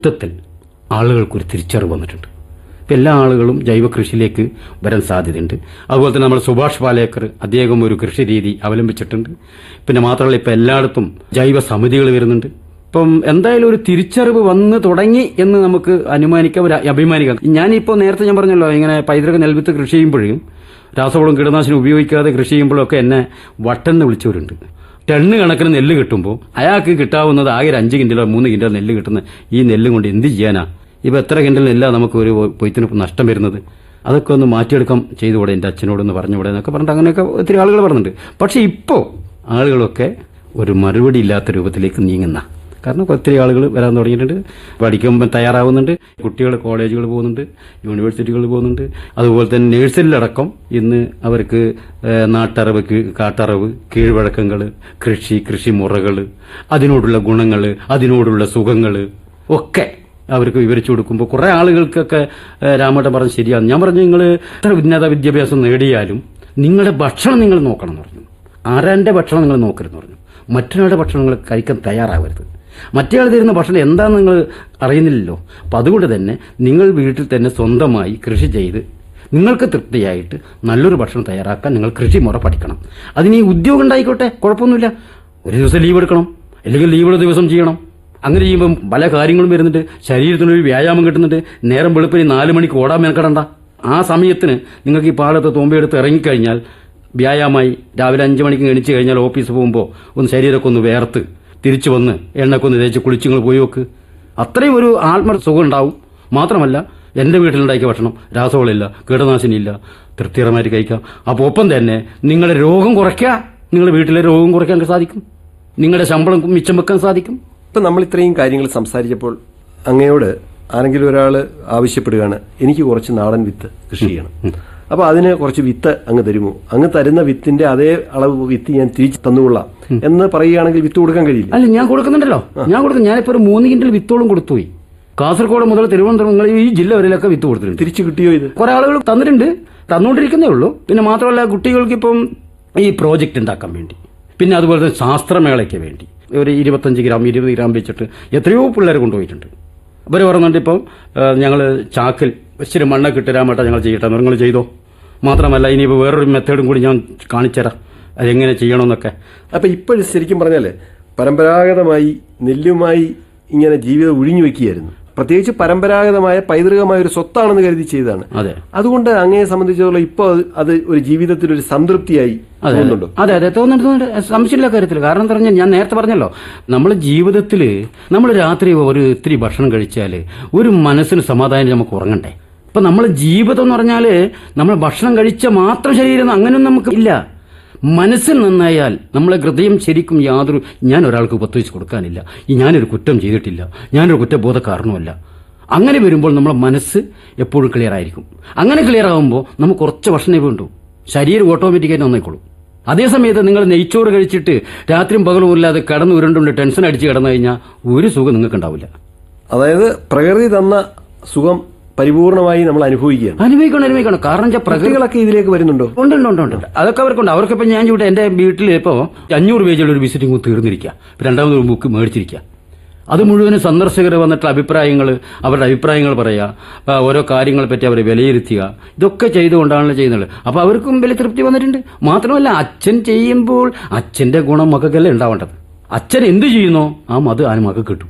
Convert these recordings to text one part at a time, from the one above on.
മൊത്തത്തിൽ ആളുകൾക്കൊരു തിരിച്ചറിവ് വന്നിട്ടുണ്ട് ഇപ്പം എല്ലാ ആളുകളും ജൈവ കൃഷിയിലേക്ക് വരാൻ സാധ്യതയുണ്ട് അതുപോലെ തന്നെ നമ്മുടെ സുഭാഷ് പാലേക്കർ അദ്ദേഹം ഒരു കൃഷി രീതി അവലംബിച്ചിട്ടുണ്ട് പിന്നെ മാത്രമല്ല ഇപ്പം എല്ലായിടത്തും ജൈവ സമിതികൾ വരുന്നുണ്ട് ഇപ്പം എന്തായാലും ഒരു തിരിച്ചറിവ് വന്ന് തുടങ്ങി എന്ന് നമുക്ക് അനുമാനിക്കാം ഒരു അഭിമാനിക്കാം ഞാനിപ്പോൾ നേരത്തെ ഞാൻ പറഞ്ഞല്ലോ ഇങ്ങനെ പൈതൃക നെൽവിത്ത് കൃഷി ചെയ്യുമ്പോഴും രാസവളം കീടനാശിനി ഉപയോഗിക്കാതെ കൃഷി ചെയ്യുമ്പോഴൊക്കെ എന്നെ വട്ടെന്ന് വിളിച്ചവരുണ്ട് ടണ്ണ് കണക്കിന് നെല്ല് കിട്ടുമ്പോൾ അയാൾക്ക് കിട്ടാവുന്നത് ആകെ ഒരു അഞ്ച് കിൻഡലോ മൂന്ന് കിൻഡലോ നെല്ല് കിട്ടുന്ന ഈ നെല്ല് കൊണ്ട് എന്ത് ചെയ്യാനാ ഇപ്പൊ എത്ര കിൻഡൽ നെല്ലാ നമുക്ക് ഒരു പൊയ്ത്തിന് നഷ്ടം വരുന്നത് അതൊക്കെ ഒന്ന് മാറ്റിയെടുക്കാം ചെയ്തുകൂടെ എൻ്റെ അച്ഛനോടൊന്ന് പറഞ്ഞുകൂടെ എന്നൊക്കെ പറഞ്ഞിട്ട് അങ്ങനെയൊക്കെ ഒത്തിരി ആളുകൾ പറഞ്ഞിട്ടുണ്ട് പക്ഷെ ഇപ്പോൾ ആളുകളൊക്കെ ഒരു മറുപടി ഇല്ലാത്ത രൂപത്തിലേക്ക് നീങ്ങുന്ന കാരണം ഒത്തിരി ആളുകൾ വരാൻ തുടങ്ങിയിട്ടുണ്ട് പഠിക്കുമ്പോൾ തയ്യാറാവുന്നുണ്ട് കുട്ടികൾ കോളേജുകൾ പോകുന്നുണ്ട് യൂണിവേഴ്സിറ്റികൾ പോകുന്നുണ്ട് അതുപോലെ തന്നെ നഴ്സറിലടക്കം ഇന്ന് അവർക്ക് ഏഹ്, നാട്ടറിവ് കീ- കാട്ടറിവ് കീഴ്വഴക്കങ്ങൾ കൃഷി കൃഷിമുറകൾ അതിനോടുള്ള ഗുണങ്ങൾ അതിനോടുള്ള സുഖങ്ങൾ ഒക്കെ അവർക്ക് വിവരിച്ചു കൊടുക്കുമ്പോൾ കുറെ ആളുകൾക്കൊക്കെ ഏഹ്, രാമേട്ടൻ പറഞ്ഞ് ശരിയാണ് ഞാൻ പറഞ്ഞു നിങ്ങൾ എത്ര ഉന്നത വിദ്യാഭ്യാസം നേടിയാലും നിങ്ങളുടെ ഭക്ഷണം നിങ്ങൾ നോക്കണം എന്ന് പറഞ്ഞു ആരാന്റെ ഭക്ഷണം നിങ്ങൾ നോക്കരുതെന്ന് പറഞ്ഞു മറ്റൊരാളുടെ ഭക്ഷണം നിങ്ങൾ കഴിക്കാൻ തയ്യാറാവരുത് മറ്റേയാൾ തരുന്ന ഭക്ഷണം എന്താണെന്ന് നിങ്ങൾ അറിയുന്നില്ലല്ലോ അപ്പം അതുകൊണ്ട് തന്നെ നിങ്ങൾ വീട്ടിൽ തന്നെ സ്വന്തമായി കൃഷി ചെയ്ത് നിങ്ങൾക്ക് തൃപ്തിയായിട്ട് നല്ലൊരു ഭക്ഷണം തയ്യാറാക്കാൻ നിങ്ങൾ കൃഷിമുറ പഠിക്കണം അതിന് ഈ ഉദ്യോഗം ഉണ്ടായിക്കോട്ടെ കുഴപ്പമൊന്നുമില്ല ഒരു ദിവസം ലീവ് എടുക്കണം അല്ലെങ്കിൽ ലീവുള്ള ദിവസം ചെയ്യണം അങ്ങനെ ചെയ്യുമ്പം പല കാര്യങ്ങളും വരുന്നുണ്ട് ശരീരത്തിനൊരു വ്യായാമം കിട്ടുന്നുണ്ട് നേരം വെളുപ്പിന് നാല് മണിക്ക് ഓടാൻ മെനക്കെടണ്ട ആ സമയത്തിന് നിങ്ങൾക്ക് ഈ പാടത്ത് തോമ്പയെടുത്ത് ഇറങ്ങിക്കഴിഞ്ഞാൽ വ്യായാമമായി രാവിലെ അഞ്ച് മണിക്ക് എണിച്ച് കഴിഞ്ഞാൽ ഓഫീസ് പോകുമ്പോൾ ഒന്ന് ശരീരമൊക്കെ ഒന്ന് വേർത്ത് തിരിച്ചു വന്ന് എണ്ണയൊക്കെ ഒന്ന് തേച്ച് കുളിച്ചുങ്ങൾ പോയി നോക്ക് അത്രയും ഒരു ആത്മ സുഖം ഉണ്ടാവും മാത്രമല്ല എൻ്റെ വീട്ടിലുണ്ടാക്കിയ ഭക്ഷണം രാസവളമില്ല കീടനാശിനിയില്ല തൃപ്തികരമായിട്ട് കഴിക്കാം അപ്പോൾ ഒപ്പം തന്നെ നിങ്ങളുടെ രോഗം കുറയ്ക്കുക നിങ്ങളുടെ വീട്ടിലെ രോഗം കുറയ്ക്കാൻ സാധിക്കും നിങ്ങളുടെ ശമ്പളം മിച്ചം വെക്കാൻ സാധിക്കും ഇപ്പൊ നമ്മൾ ഇത്രയും കാര്യങ്ങൾ സംസാരിച്ചപ്പോൾ അങ്ങയോട് ആരെങ്കിലും ഒരാൾ ആവശ്യപ്പെടുകയാണ് എനിക്ക് കുറച്ച് നാടൻ വിത്ത് കൃഷി ചെയ്യണം അപ്പൊ അതിന് കുറച്ച് വിത്ത് അങ്ങ് തരുമോ അങ്ങ് തരുന്ന വിത്തിന്റെ അതേ അളവ് വിത്ത് ഞാൻ തിരിച്ചു തന്നുകൊള്ളാം എന്ന് പറയുകയാണെങ്കിൽ വിത്ത് കൊടുക്കാൻ കഴിയില്ല അല്ല ഞാൻ കൊടുക്കുന്നുണ്ടല്ലോ ഞാൻ കൊടുക്കും ഞാനിപ്പോ ഒരു മൂന്ന് കിൻഡൽ വിത്തോളം കൊടുത്തുപോയി കാസർഗോഡ് മുതൽ തിരുവനന്തപുരം നിങ്ങൾ ഈ ജില്ല വരെയൊക്കെ വിത്ത് കൊടുത്തിട്ടുണ്ട് തിരിച്ചു കിട്ടിയോ ഇത് കുറെ ആളുകൾ തന്നിട്ടുണ്ട് തന്നുകൊണ്ടിരിക്കുന്നേ ഉള്ളൂ പിന്നെ മാത്രമല്ല കുട്ടികൾക്ക് ഇപ്പം ഈ പ്രോജക്റ്റ് ഉണ്ടാക്കാൻ വേണ്ടി പിന്നെ അതുപോലെ തന്നെ ശാസ്ത്രമേളയ്ക്ക് വേണ്ടി ഒരു ഇരുപത്തഞ്ച് ഗ്രാം ഇരുപത് ഗ്രാം വെച്ചിട്ട് എത്രയോ പിള്ളേർ കൊണ്ടുപോയിട്ടുണ്ട് അവർ പറയുന്നുണ്ട് ഇപ്പം ഞങ്ങൾ ചാക്കിൽ ഇച്ചിരി മണ്ണൊക്കെ ഇട്ട് തരാൻ ഞങ്ങൾ ചെയ്യട്ടെ നിങ്ങൾ ചെയ്തോ മാത്രമല്ല ഇനിയിപ്പോൾ വേറൊരു മെത്തേഡും കൂടി ഞാൻ കാണിച്ചുതരാം അതെങ്ങനെ ചെയ്യണമെന്നൊക്കെ അപ്പൊ ഇപ്പോഴും ശരിക്കും പറഞ്ഞാല് പരമ്പരാഗതമായി നെല്ലുമായി ഇങ്ങനെ ജീവിതം ഒഴിഞ്ഞു വെക്കുകയായിരുന്നു പ്രത്യേകിച്ച് പരമ്പരാഗതമായ പൈതൃകമായ ഒരു സ്വത്താണെന്ന് കരുതി ചെയ്തതാണ് അതെ അതുകൊണ്ട് അങ്ങയെ സംബന്ധിച്ചിടത്തോളം ഇപ്പോൾ അത് ഒരു ജീവിതത്തിൽ ഒരു സംതൃപ്തിയായി അതെ തോന്നുന്നുണ്ടോ അതെ അതെ തോന്നുന്നുണ്ട് തോന്നുന്നുണ്ട് സംശയമില്ല കാര്യത്തിൽ കാരണം എന്താ പറഞ്ഞാൽ ഞാൻ നേരത്തെ പറഞ്ഞല്ലോ നമ്മൾ ജീവിതത്തിൽ നമ്മൾ രാത്രി ഒരു ഇത്തിരി ഭക്ഷണം കഴിച്ചാൽ ഒരു മനസ്സിന് സമാധാനം നമുക്ക് ഉറങ്ങണ്ടേ ഇപ്പൊ നമ്മൾ ജീവിതം എന്ന് പറഞ്ഞാൽ നമ്മൾ ഭക്ഷണം കഴിച്ച മാത്രം ശരീരം അങ്ങനെയൊന്നും നമുക്ക് ഇല്ല മനസ്സിൽ നന്നായാൽ നമ്മളെ ഹൃദയം ശരിക്കും യാതൊരു ഞാൻ ഒരാൾക്ക് പ്രത്യേകിച്ച് കൊടുക്കാനില്ല ഈ ഞാനൊരു കുറ്റം ചെയ്തിട്ടില്ല ഞാനൊരു കുറ്റബോധക്കാരനുമല്ല അങ്ങനെ വരുമ്പോൾ നമ്മുടെ മനസ്സ് എപ്പോഴും ക്ലിയർ ആയിരിക്കും അങ്ങനെ ക്ലിയർ ആകുമ്പോൾ നമുക്ക് കുറച്ച് ഭക്ഷണമേ വേണ്ടൂ ശരീരം ഓട്ടോമാറ്റിക്കായിട്ട് നന്നായിക്കോളും അതേസമയത്ത് നിങ്ങൾ നെയ്ച്ചോറ് കഴിച്ചിട്ട് രാത്രിയും പകലും ഇല്ലാതെ കടന്നു ഉരുണ്ടുണ്ട് ടെൻഷൻ അടിച്ച് കിടന്നു കഴിഞ്ഞാൽ ഒരു സുഖം നിങ്ങൾക്ക് ഉണ്ടാവില്ല അതായത് പ്രകൃതി തന്ന സുഖം പരിപൂർണമായി നമ്മൾ അനുഭവിക്കുകയാണ് അനുഭവിക്കണം അനുഭവിക്കണം കാരണം വെച്ചാൽ പ്രകൃതി കുട്ടികളൊക്കെ ഇതിലേക്ക് വരുന്നുണ്ടോ ഉണ്ട് ഉണ്ട് ഉണ്ട് ഉണ്ട് അതൊക്കെ അവർക്കുണ്ട് അവർക്കിപ്പോൾ ഞാൻ ഇവിടെ എൻ്റെ വീട്ടിൽ ഇപ്പോൾ അഞ്ഞൂറ് പേജുള്ള ഒരു വിസിറ്റിംഗ് തീർന്നിരിക്കുക ഇപ്പൊ രണ്ടാമത് ഒരു ബുക്ക് മേടിച്ചിരിക്കുക അത് മുഴുവനും സന്ദർശകർ വന്നിട്ടുള്ള അഭിപ്രായങ്ങൾ അവരുടെ അഭിപ്രായങ്ങൾ പറയുക ആ, ഓരോ കാര്യങ്ങളെ പറ്റി അവരെ വിലയിരുത്തുക ഇതൊക്കെ ചെയ്തുകൊണ്ടാണല്ലോ ചെയ്യുന്നത് അപ്പോൾ അവർക്കും വലിയ തൃപ്തി വന്നിട്ടുണ്ട് മാത്രമല്ല അച്ഛൻ ചെയ്യുമ്പോൾ അച്ഛന്റെ ഗുണം മക്കൾക്കല്ലേ ഉണ്ടാവേണ്ടത് അച്ഛൻ എന്ത് ചെയ്യുന്നോ ആ മത് ആ മകൾക്ക് കിട്ടും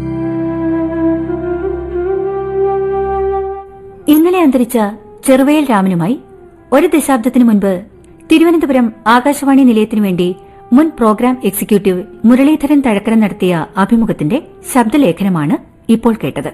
ഇന്നലെ അന്തരിച്ച ചെറുവയൽ രാമനുമായി ഒരു ദശാബ്ദത്തിനു മുൻപ് തിരുവനന്തപുരം ആകാശവാണി നിലയത്തിനു വേണ്ടി മുൻ പ്രോഗ്രാം എക്സിക്യൂട്ടീവ് മുരളീധരൻ തഴക്കര നടത്തിയ അഭിമുഖത്തിന്റെ ശബ്ദലേഖനമാണ് ഇപ്പോൾ കേട്ടത്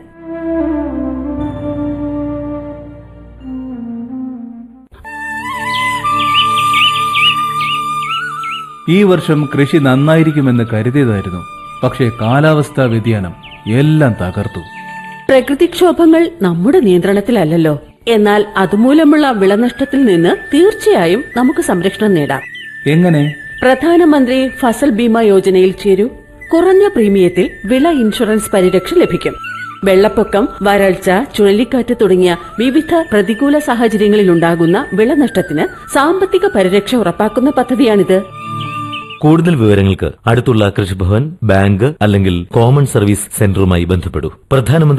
ഈ വർഷം കൃഷി നന്നായിരിക്കുമെന്ന് കരുതിയതായിരുന്നു പക്ഷേ കാലാവസ്ഥാ വ്യതിയാനം എല്ലാം തകർത്തു പ്രകൃതിക്ഷോഭങ്ങൾ നമ്മുടെ നിയന്ത്രണത്തിലല്ലല്ലോ എന്നാൽ അതുമൂലമുള്ള വിളനഷ്ടത്തിൽ നിന്ന് തീർച്ചയായും നമുക്ക് സംരക്ഷണം നേടാം എങ്ങനെ പ്രധാനമന്ത്രി ഫസൽ ബീമ യോജനയിൽ ചേരൂ കുറഞ്ഞ പ്രീമിയത്തിൽ വിള ഇൻഷുറൻസ് പരിരക്ഷ ലഭിക്കും വെള്ളപ്പൊക്കം വരൾച്ച ചുഴലിക്കാറ്റ് തുടങ്ങിയ വിവിധ പ്രതികൂല സാഹചര്യങ്ങളിൽ ഉണ്ടാകുന്ന വിളനഷ്ടത്തിന് സാമ്പത്തിക പരിരക്ഷ ഉറപ്പാക്കുന്ന പദ്ധതിയാണിത് കൂടുതൽ വിവരങ്ങൾക്ക് അടുത്തുള്ള കൃഷിഭവൻ ബാങ്ക് അല്ലെങ്കിൽ കോമൺ സർവീസ് സെന്ററുമായി ബന്ധപ്പെടൂ പ്രധാനമന്ത്രി